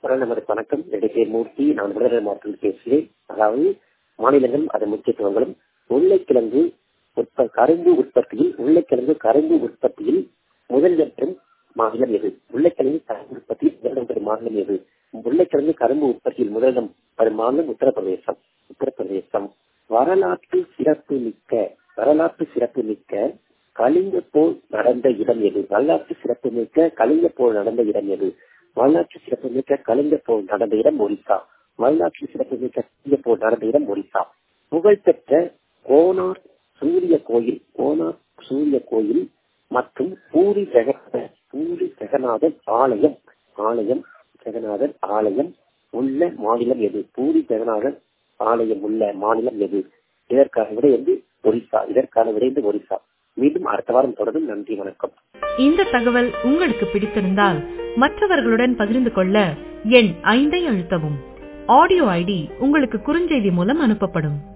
நமது வணக்கம் என்னுடைய பேர் மூர்த்தி நான் விடுதலை மாவட்டத்தில் பேசுகிறேன் அதாவது மாநிலங்கள் அதன் முக்கியத்துவங்களும் உருளைக்கிழங்கு உற்ப கரும்பு உற்பத்தியில் உருளைக்கிழங்கு கரும்பு உற்பத்தியில் முதலிடம் பெறும் மாநிலம் எது உருளைக்கிழங்கு கரும்பு உற்பத்தியில் முதலிடம் பெறும் மாநிலம் எது உருளைக்கிழங்கு கரும்பு உற்பத்தியில் முதலிடம் பெறும் மாநிலம் உத்தரப்பிரதேசம் உத்தரப்பிரதேசம் வரலாற்று சிறப்பு மிக்க வரலாற்று சிறப்பு மிக்க கலிங்க போர் நடந்த இடம் எது வரலாற்று சிறப்பு மிக்க கலிங்க போர் நடந்த இடம் எது வரலாற்று சிறப்பு மிக்க கலிங்க போர் நடந்த இடம் ஒரிசா வரலாற்று சிறப்பு மிக்க கலிங்க போர் நடந்த இடம் ஒரிசா புகழ்பெற்ற கோனார் சூரிய கோயில் கோனார் சூரிய கோயில் மற்றும் பூரி ஜெகநாத பூரி ஜெகநாதர் ஆலயம் ஆலயம் ஜெகநாதர் ஆலயம் உள்ள மாநிலம் எது பூரி ஜெகநாதர் ஆலயம் உள்ள மாநிலம் எது இதற்கான விடை வந்து ஒரிசா இதற்கான விடை வந்து ஒரிசா மீண்டும் அடுத்த வாரம் தொடரும் நன்றி வணக்கம் இந்த தகவல் உங்களுக்கு பிடித்திருந்தால் மற்றவர்களுடன் பகிர்ந்து கொள்ள எண் ஐந்தை அழுத்தவும் ஆடியோ ஐடி உங்களுக்கு குறுஞ்செய்தி மூலம் அனுப்பப்படும்